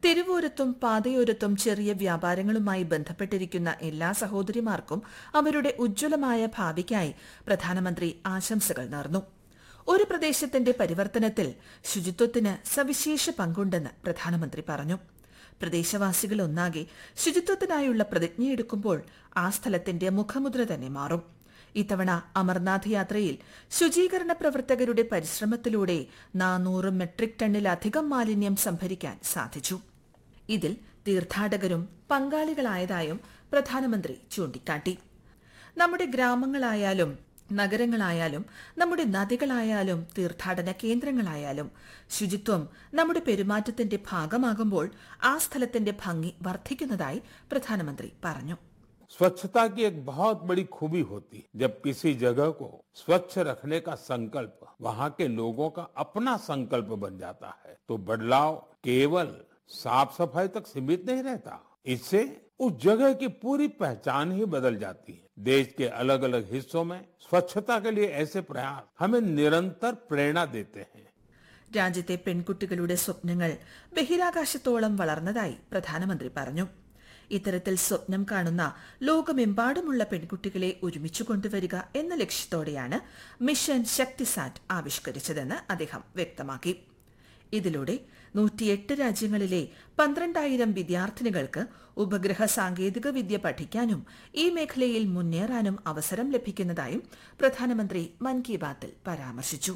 തെരുവോരത്തും പാതയോരത്തും ചെറിയ വ്യാപാരങ്ങളുമായി ബന്ധപ്പെട്ടിരിക്കുന്ന എല്ലാ സഹോദരിമാർക്കും അവരുടെ ഉജ്ജ്വലമായ ഭാവിക്കായി പ്രധാനമന്ത്രി ആശംസകൾ നേർന്നു ഒരു പ്രദേശത്തിന്റെ പരിവർത്തനത്തിൽ ശുചിത്വത്തിന് സവിശേഷ പങ്കുണ്ടെന്ന് പ്രധാനമന്ത്രി പറഞ്ഞു പ്രദേശവാസികൾ ഒന്നാകെ ശുചിത്വത്തിനായുള്ള പ്രതിജ്ഞയെടുക്കുമ്പോൾ ആ സ്ഥലത്തിന്റെ മുഖമുദ്ര തന്നെ മാറും ഇത്തവണ അമർനാഥ് യാത്രയിൽ ശുചീകരണ പ്രവർത്തകരുടെ പരിശ്രമത്തിലൂടെ നാനൂറ് മെട്രിക് ടണ്ണിലധികം മാലിന്യം സംഭരിക്കാൻ സാധിച്ചു ഇതിൽ തീർത്ഥാടകരും പങ്കാളികളായതായും പ്രധാനമന്ത്രി ചൂണ്ടിക്കാട്ടി നമ്മുടെ ഗ്രാമങ്ങളായാലും നഗരങ്ങളായാലും നമ്മുടെ നദികളായാലും തീർത്ഥാടന കേന്ദ്രങ്ങളായാലും ശുചിത്വം നമ്മുടെ പെരുമാറ്റത്തിന്റെ ഭാഗമാകുമ്പോൾ ആ സ്ഥലത്തിന്റെ ഭംഗി വർദ്ധിക്കുന്നതായി പ്രധാനമന്ത്രി പറഞ്ഞു स्वच्छता की एक बहुत बड़ी खूबी होती है जब किसी जगह को स्वच्छ रखने का संकल्प वहाँ के लोगों का अपना संकल्प बन जाता है तो बदलाव केवल साफ सफाई तक सीमित नहीं रहता इससे उस जगह की पूरी पहचान ही बदल जाती है देश के अलग अलग हिस्सों में स्वच्छता के लिए ऐसे प्रयास हमें निरंतर प्रेरणा देते हैं രാജ്യത്തെ പെൺകുട്ടികളുടെ സ്വപ്നങ്ങൾ ബഹിരാകാശത്തോളം വളർന്നതായി പ്രധാനമന്ത്രി പറഞ്ഞു ഇത്തരത്തിൽ സ്വപ്നം കാണുന്ന ലോകമെമ്പാടുമുള്ള പെൺകുട്ടികളെ ഒരുമിച്ചു കൊണ്ടുവരിക എന്ന ലക്ഷ്യത്തോടെയാണ് മിഷൻ ശക്തിസാറ്റ് ആവിഷ്കരിച്ചതെന്ന് അദ്ദേഹം വ്യക്തമാക്കി ഇതിലൂടെ നൂറ്റിയെട്ട് രാജ്യങ്ങളിലെ പന്ത്രണ്ടായിരം വിദ്യാർത്ഥിനികൾക്ക് ഉപഗ്രഹ സാങ്കേതിക വിദ്യ പഠിക്കാനും ഈ മേഖലയിൽ മുന്നേറാനും അവസരം ലഭിക്കുന്നതായും പ്രധാനമന്ത്രി മൻ കി ബാത്തിൽ പരാമർശിച്ചു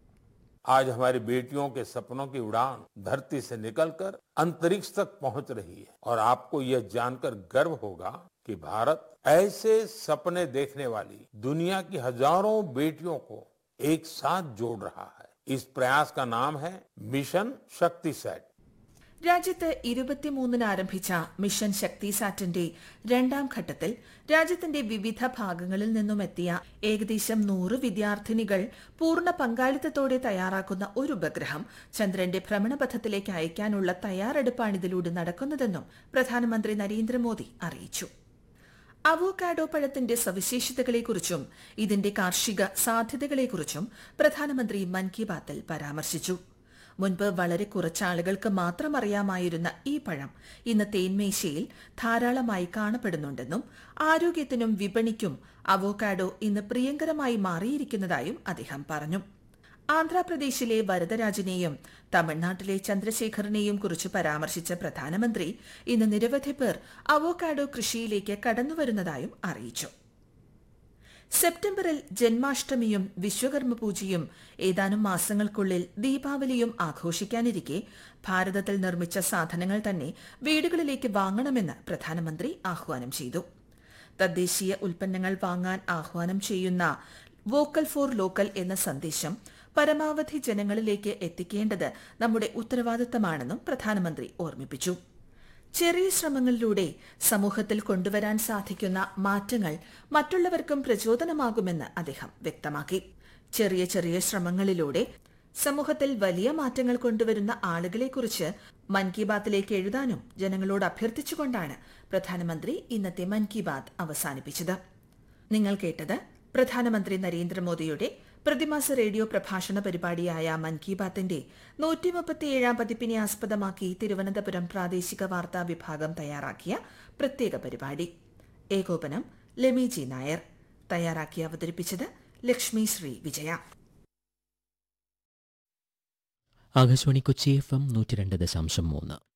आज हमारी बेटियों के सपनों की उड़ान धरती से निकलकर अंतरिक्ष तक पहुंच रही है और आपको यह जानकर गर्व होगा कि भारत ऐसे सपने देखने वाली दुनिया की हजारों बेटियों को एक साथ जोड़ रहा है इस प्रयास का नाम है मिशन शक्ति सेट രാജ്യത്ത് ഇരുപത്തിമൂന്നിന് ആരംഭിച്ച മിഷൻ ശക്തി സാറ്റിന്റെ രണ്ടാം ഘട്ടത്തിൽ രാജ്യത്തിന്റെ വിവിധ ഭാഗങ്ങളിൽ നിന്നും എത്തിയ ഏകദേശം നൂറ് വിദ്യാർത്ഥിനികൾ പൂർണ്ണ പങ്കാളിത്തത്തോടെ തയ്യാറാക്കുന്ന ഒരു ഉപഗ്രഹം ചന്ദ്രന്റെ ഭ്രമണപഥത്തിലേക്ക് അയക്കാനുള്ള തയ്യാറെടുപ്പാണിതിലൂടെ നടക്കുന്നതെന്നും പ്രധാനമന്ത്രി നരേന്ദ്രമോദി അറിയിച്ചു അവോക്കാഡോ പഴത്തിന്റെ സവിശേഷതകളെക്കുറിച്ചും ഇതിന്റെ കാർഷിക സാധ്യതകളെക്കുറിച്ചും പ്രധാനമന്ത്രി മൻ കി ബാത്തിൽ പരാമർശിച്ചു മുൻപ് വളരെ കുറച്ചാളുകൾക്ക് മാത്രം അറിയാമായിരുന്ന ഈ പഴം ഇന്ന് തേന്മേശയിൽ ധാരാളമായി കാണപ്പെടുന്നുണ്ടെന്നും ആരോഗ്യത്തിനും വിപണിക്കും അവോക്കാഡോ ഇന്ന് പ്രിയങ്കരമായി മാറിയിരിക്കുന്നതായും അദ്ദേഹം പറഞ്ഞു ആന്ധ്രാപ്രദേശിലെ വരദരാജനെയും തമിഴ്നാട്ടിലെ ചന്ദ്രശേഖറിനെയും കുറിച്ച് പരാമർശിച്ച പ്രധാനമന്ത്രി ഇന്ന് നിരവധി പേർ അവോക്കാഡോ കൃഷിയിലേക്ക് കടന്നുവരുന്നതായും അറിയിച്ചു സെപ്റ്റംബറിൽ ജന്മാഷ്ടമിയും വിശ്വകർമ്മ പൂജയും ഏതാനും മാസങ്ങൾക്കുള്ളിൽ ദീപാവലിയും ആഘോഷിക്കാനിരിക്കെ ഭാരതത്തിൽ നിർമ്മിച്ച സാധനങ്ങൾ തന്നെ വീടുകളിലേക്ക് വാങ്ങണമെന്ന് പ്രധാനമന്ത്രി ആഹ്വാനം ചെയ്തു തദ്ദേശീയ ഉൽപ്പന്നങ്ങൾ വാങ്ങാൻ ആഹ്വാനം ചെയ്യുന്ന വോക്കൽ ഫോർ ലോക്കൽ എന്ന സന്ദേശം പരമാവധി ജനങ്ങളിലേക്ക് എത്തിക്കേണ്ടത് നമ്മുടെ ഉത്തരവാദിത്തമാണെന്നും പ്രധാനമന്ത്രി ഓർമ്മിപ്പിച്ചു ചെറിയ ശ്രമങ്ങളിലൂടെ സമൂഹത്തിൽ കൊണ്ടുവരാൻ സാധിക്കുന്ന മാറ്റങ്ങൾ മറ്റുള്ളവർക്കും പ്രചോദനമാകുമെന്ന് അദ്ദേഹം വ്യക്തമാക്കി ചെറിയ ചെറിയ ശ്രമങ്ങളിലൂടെ സമൂഹത്തിൽ വലിയ മാറ്റങ്ങൾ കൊണ്ടുവരുന്ന ആളുകളെക്കുറിച്ച് മൻ കി ബാത്തിലേക്ക് എഴുതാനും ജനങ്ങളോട് അഭ്യർത്ഥിച്ചുകൊണ്ടാണ് പ്രധാനമന്ത്രി ഇന്നത്തെ മൻ കി ബാത്ത് അവസാനിപ്പിച്ചത് നിങ്ങൾ കേട്ടത് പ്രധാനമന്ത്രി നരേന്ദ്രമോദിയുടെ പ്രതിമാസ റേഡിയോ പ്രഭാഷണ പരിപാടിയായ മൻ കി ബാത്തിന്റെ നൂറ്റി മുപ്പത്തിയേഴാം പതിപ്പിനെ ആസ്പദമാക്കി തിരുവനന്തപുരം പ്രാദേശിക വാർത്താ വിഭാഗം തയ്യാറാക്കിയ പ്രത്യേക പരിപാടി ഏകോപനം ലെമി ജി നായർ തയ്യാറാക്കി അവതരിപ്പിച്ചത് ലക്ഷ്മി ശ്രീ വിജയ ആകാശവാണി കൊച്ചി എഫ് എം നൂറ്റി രണ്ട് ദശാംശം മൂന്ന്